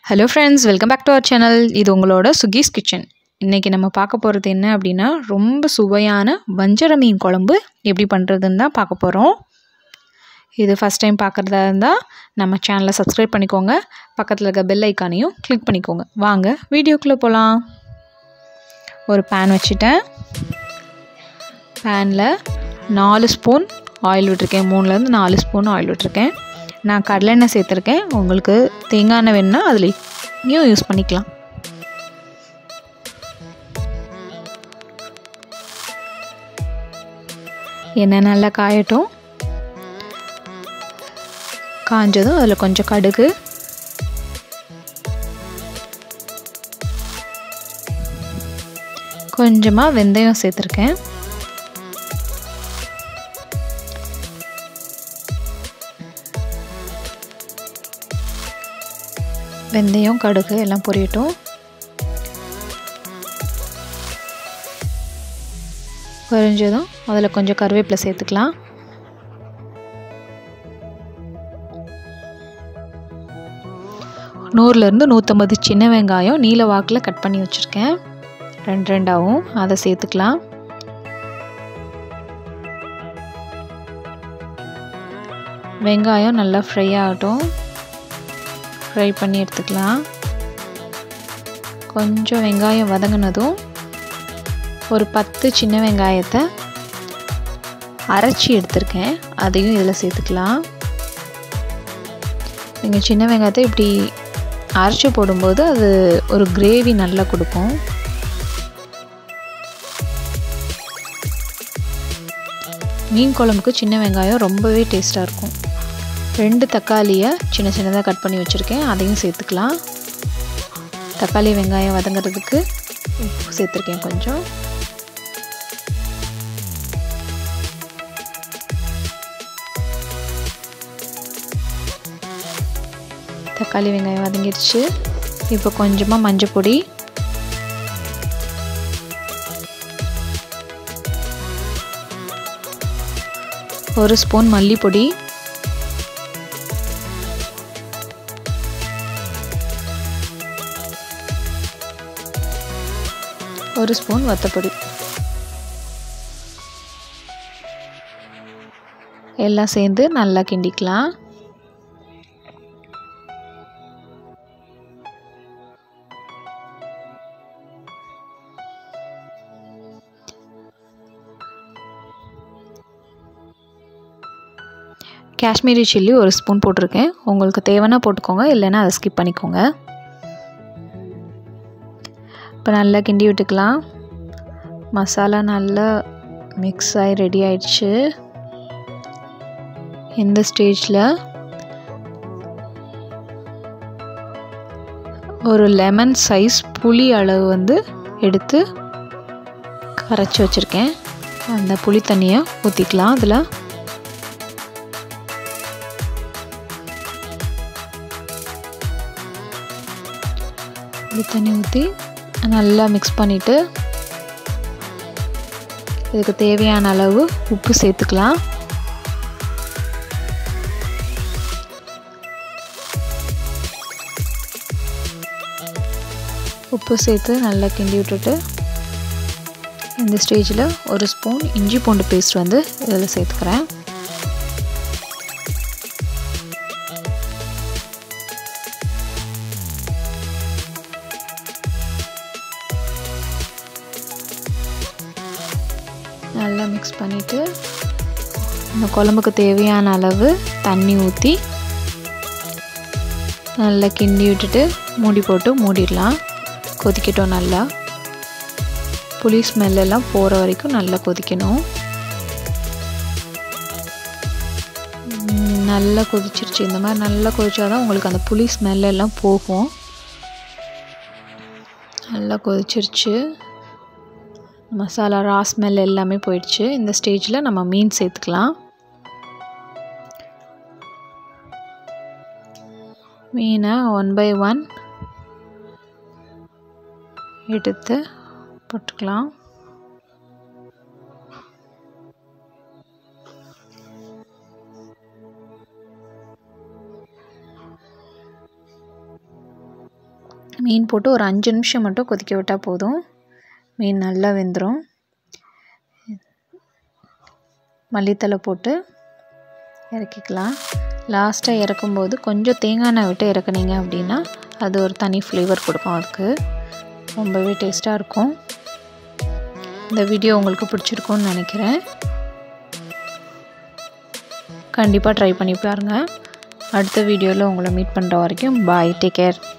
hello friends welcome back to our channel இது உங்களோட சுகீஸ் kitchen இன்றைக்கி நம்ம பார்க்க போகிறது என்ன அப்படின்னா ரொம்ப சுவையான வஞ்சர மீன் குழம்பு எப்படி பண்ணுறதுன்னு தான் பார்க்க போகிறோம் இது ஃபஸ்ட் டைம் பார்க்குறதா இருந்தால் நம்ம சேனலை சப்ஸ்கிரைப் பண்ணிக்கோங்க பக்கத்தில் இருக்க பெல் ஐக்கானையும் கிளிக் பண்ணிக்கோங்க வாங்க வீடியோக்குள்ளே போகலாம் ஒரு பேன் வச்சுட்டேன் பேனில் நாலு ஸ்பூன் ஆயில் விட்டுருக்கேன் மூணுலேருந்து நாலு ஸ்பூன் ஆயில் விட்டுருக்கேன் நான் கடலெண்ணெய் சேர்த்துருக்கேன் உங்களுக்கு தேங்காய் எண்ணெய் வேணுன்னா அதுலேயும் யூஸ் பண்ணிக்கலாம் எண்ணெய் நல்லா காயட்டும் காஞ்சதும் அதில் கொஞ்சம் கடுகு கொஞ்சமாக வெந்தயம் சேர்த்துருக்கேன் வெந்தயம் கடுகு எல்லாம் பொரியட்டும் பொரிஞ்சதும் அதில் கொஞ்சம் கருவேப்பிலை சேர்த்துக்கலாம் நூறுலேருந்து நூற்றம்பது சின்ன வெங்காயம் நீல வாக்கில் கட் பண்ணி வச்சுருக்கேன் ரெண்டு ரெண்டாகவும் அதை சேர்த்துக்கலாம் வெங்காயம் நல்லா ஃப்ரை ஆகட்டும் ஃப்ரை பண்ணி எடுத்துக்கலாம் கொஞ்சம் வெங்காயம் வதங்கினதும் ஒரு பத்து சின்ன வெங்காயத்தை அரைச்சி எடுத்திருக்கேன் அதையும் இதில் சேர்த்துக்கலாம் நீங்கள் சின்ன வெங்காயத்தை இப்படி அரைச்சி போடும்போது அது ஒரு கிரேவி நல்லா கொடுக்கும் மீன் குழம்புக்கு சின்ன வெங்காயம் ரொம்பவே டேஸ்ட்டாக இருக்கும் ரெண்டு தக்காளியை சின்ன சின்னதாக கட் பண்ணி வச்சுருக்கேன் அதையும் சேர்த்துக்கலாம் தக்காளி வெங்காயம் வதங்கிறதுக்கு உப்பு சேர்த்துருக்கேன் கொஞ்சம் தக்காளி வெங்காயம் வதங்கிடுச்சு இப்போ கொஞ்சமாக மஞ்சள் பொடி ஒரு ஸ்பூன் மல்லிப்பொடி ஒரு ஸ்பூன் வத்தப்பொடி எல்லாம் சேர்ந்து நல்லா கிண்டிக்கலாம் காஷ்மீரி சில்லி ஒரு ஸ்பூன் போட்டிருக்கேன் உங்களுக்கு தேவைன்னா போட்டுக்கோங்க இல்லைன்னா அதை ஸ்கிப் பண்ணிக்கோங்க இப்போ நல்லா கிண்டி விட்டுக்கலாம் மசாலா நல்லா மிக்ஸ் ஆகி ரெடி ஆயிடுச்சு இந்த ஸ்டேஜில் ஒரு லெமன் சைஸ் புளி அளவு வந்து எடுத்து கரைச்சி வச்சுருக்கேன் அந்த புளி தண்ணியை ஊற்றிக்கலாம் அதில் புளி தண்ணி ஊற்றி நல்லா மிக்ஸ் பண்ணிவிட்டு இதுக்கு தேவையான அளவு உப்பு சேர்த்துக்கலாம் உப்பு சேர்த்து நல்லா கிண்டி விட்டுட்டு இந்த ஸ்டேஜில் ஒரு ஸ்பூன் இஞ்சி பூண்டு பேஸ்ட் வந்து இதில் சேர்த்துக்கிறேன் நல்லா மிக்ஸ் பண்ணிவிட்டு இந்த குழம்புக்கு தேவையான அளவு தண்ணி ஊற்றி நல்லா கிண்டி விட்டுட்டு மூடி போட்டு மூடிடலாம் கொதிக்கட்டும் நல்லா புளி ஸ்மெல்லாம் போகிற வரைக்கும் நல்லா கொதிக்கணும் நல்லா கொதிச்சிருச்சு இந்த மாதிரி நல்லா கொதிச்சாதான் உங்களுக்கு அந்த புளி ஸ்மெல்லாம் போகும் நல்லா கொதிச்சிருச்சு மசாலா ரா ஸ்மெல் எல்லாமே போயிடுச்சு இந்த ஸ்டேஜில் நம்ம மீன் சேர்த்துக்கலாம் மீனை ஒன் பை ஒன் எடுத்து போட்டுக்கலாம் மீன் போட்டு ஒரு அஞ்சு நிமிஷம் மட்டும் கொதிக்க விட்டால் போதும் மீன் நல்லா வெந்துடும் மல்லித்தலை போட்டு இறக்கிக்கலாம் லாஸ்ட்டாக இறக்கும்போது கொஞ்சம் தேங்காய் எண்ணெய் விட்டு இறக்குனீங்க அப்படின்னா அது ஒரு தனி ஃப்ளேவர் கொடுக்கும் அதுக்கு ரொம்பவே டேஸ்ட்டாக இருக்கும் இந்த வீடியோ உங்களுக்கு பிடிச்சிருக்கும்னு நினைக்கிறேன் கண்டிப்பாக ட்ரை பண்ணி பாருங்கள் அடுத்த வீடியோவில் உங்களை மீட் பண்ணுற வரைக்கும் பாய் டேக் கேர்